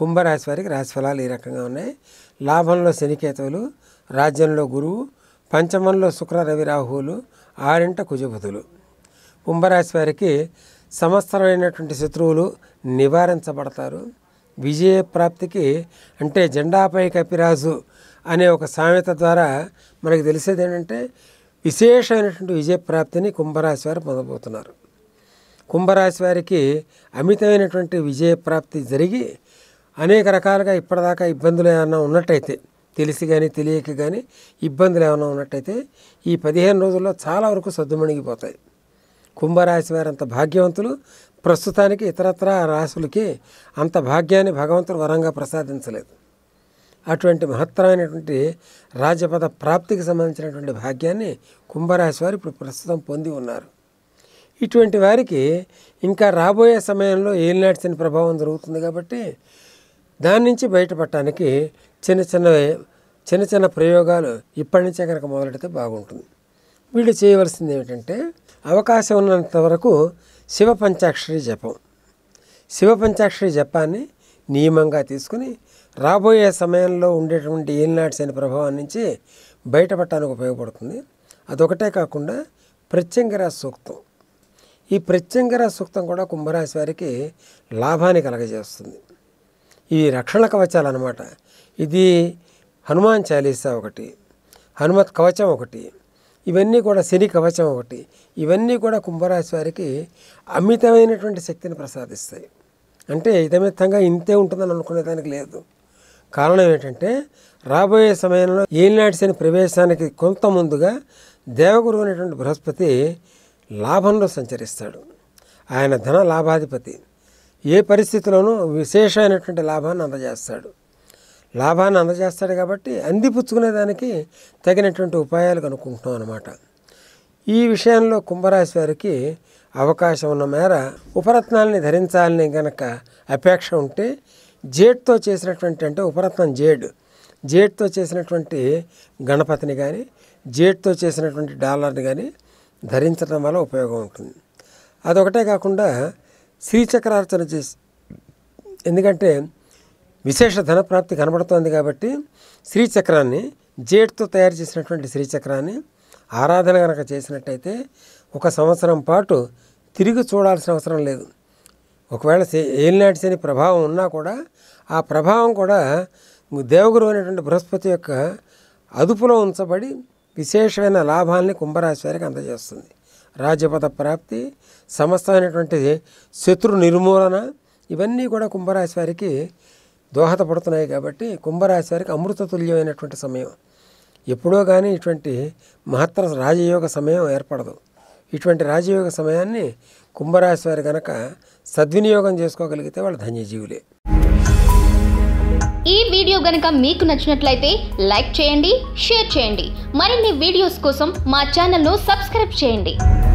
కుంభరాశి వారికి రాశి ఫలాలు ఈ రకంగా ఉన్నాయి లాభంలో శనికేతువులు రాజ్యంలో గురువు పంచమంలో శుక్ర రవి రాహువులు ఆరింట కుజబుధులు కుంభరాశి వారికి సమస్తమైనటువంటి శత్రువులు నివారించబడతారు విజయ ప్రాప్తికి అంటే జెండాపై కపిరాజు అనే ఒక సామెత ద్వారా మనకు తెలిసేది ఏంటంటే విశేషమైనటువంటి విజయ ప్రాప్తిని కుంభరాశి వారు పొందబోతున్నారు కుంభరాశి వారికి అమితమైనటువంటి విజయ ప్రాప్తి జరిగి అనేక రకాలుగా ఇప్పటిదాకా ఇబ్బందులు ఏమైనా ఉన్నట్టయితే తెలిసి కానీ తెలియక కానీ ఇబ్బందులు ఏమైనా ఉన్నట్టయితే ఈ పదిహేను రోజుల్లో చాలా వరకు సద్దుమణిగిపోతాయి కుంభరాశి వారు అంత భాగ్యవంతులు ప్రస్తుతానికి ఇతరత్ర రాశులకి అంత భాగ్యాన్ని భగవంతుడు వరంగా ప్రసాదించలేదు అటువంటి మహత్తరమైనటువంటి రాజపద ప్రాప్తికి సంబంధించినటువంటి భాగ్యాన్ని కుంభరాశి వారు ఇప్పుడు ప్రస్తుతం పొంది ఉన్నారు ఇటువంటి వారికి ఇంకా రాబోయే సమయంలో ఏలినాటి శని ప్రభావం జరుగుతుంది కాబట్టి దాని నుంచి బయటపడటానికి చిన్న చిన్న చిన్న చిన్న ప్రయోగాలు ఇప్పటి నుంచే కనుక మొదలెడితే బాగుంటుంది వీళ్ళు చేయవలసింది ఏమిటంటే అవకాశం ఉన్నంత వరకు శివ పంచాక్షరి జపం శివ పంచాక్షరి జపాన్ని నియమంగా తీసుకుని రాబోయే సమయంలో ఉండేటువంటి ఏలినాటి శని ప్రభావం నుంచి బయటపడటానికి ఉపయోగపడుతుంది అదొకటే కాకుండా ప్రత్యంగర సూక్తం ఈ ప్రత్యంగర సూక్తం కూడా కుంభరాశి వారికి లాభాన్ని కలగజేస్తుంది ఈ రక్షణ కవచాలు అనమాట ఇది హనుమాన్ చాలీసా ఒకటి హనుమత్ కవచం ఒకటి ఇవన్నీ కూడా శని కవచం ఒకటి ఇవన్నీ కూడా కుంభరాశి వారికి అమితమైనటువంటి శక్తిని ప్రసాదిస్తాయి అంటే ఇతమిత్తంగా ఇంతే ఉంటుందని అనుకునేదానికి లేదు కారణం ఏంటంటే రాబోయే సమయంలో ఏలినాటి శని ప్రవేశానికి కొంత ముందుగా దేవగురు అనేటువంటి బృహస్పతి లాభంలో సంచరిస్తాడు ఆయన ధన లాభాధిపతి ఏ పరిస్థితిలోనూ విశేషమైనటువంటి లాభాన్ని అందజేస్తాడు లాభాన్ని అందజేస్తాడు కాబట్టి అందిపుచ్చుకునేదానికి తగినటువంటి ఉపాయాలు కనుక్కుంటున్నాం అనమాట ఈ విషయంలో కుంభరాశి వారికి అవకాశం ఉన్న మేర ఉపరత్నాలని ధరించాలని గనక అపేక్ష ఉంటే జేడ్తో చేసినటువంటి అంటే ఉపరత్నం జేడ్ జేడ్తో చేసినటువంటి గణపతిని కానీ జేడ్తో చేసినటువంటి డాలర్ని కానీ ధరించడం వల్ల ఉపయోగం ఉంటుంది అదొకటే కాకుండా శ్రీచక్రార్చన చేసి ఎందుకంటే విశేష ధనప్రాప్తి కనబడుతోంది కాబట్టి శ్రీచక్రాన్ని జేడ్తో తయారు చేసినటువంటి శ్రీచక్రాన్ని ఆరాధన కనుక చేసినట్టయితే ఒక సంవత్సరం పాటు తిరిగి చూడాల్సిన అవసరం లేదు ఒకవేళ శే- ఏలినాటి శని ప్రభావం ఉన్నా కూడా ఆ ప్రభావం కూడా దేవగురు అనేటువంటి బృహస్పతి యొక్క అదుపులో ఉంచబడి విశేషమైన లాభాల్ని కుంభరాశి వారికి అందజేస్తుంది రాజ్యపద ప్రాప్తి సమస్తమైనటువంటి శత్రు నిర్మూలన ఇవన్నీ కూడా కుంభరాశి వారికి దోహదపడుతున్నాయి కాబట్టి కుంభరాశి వారికి అమృతతుల్యమైనటువంటి సమయం ఎప్పుడో కానీ ఇటువంటి మహత్తర రాజయోగ సమయం ఏర్పడదు ఇటువంటి రాజయోగ సమయాన్ని కుంభరాశి వారు కనుక సద్వినియోగం చేసుకోగలిగితే వాళ్ళు ధన్యజీవులే ఈ వీడియో గనుక మీకు నచ్చినట్లయితే లైక్ చేయండి షేర్ చేయండి మరిన్ని వీడియోస్ కోసం మా ఛానల్ను సబ్స్క్రైబ్ చేయండి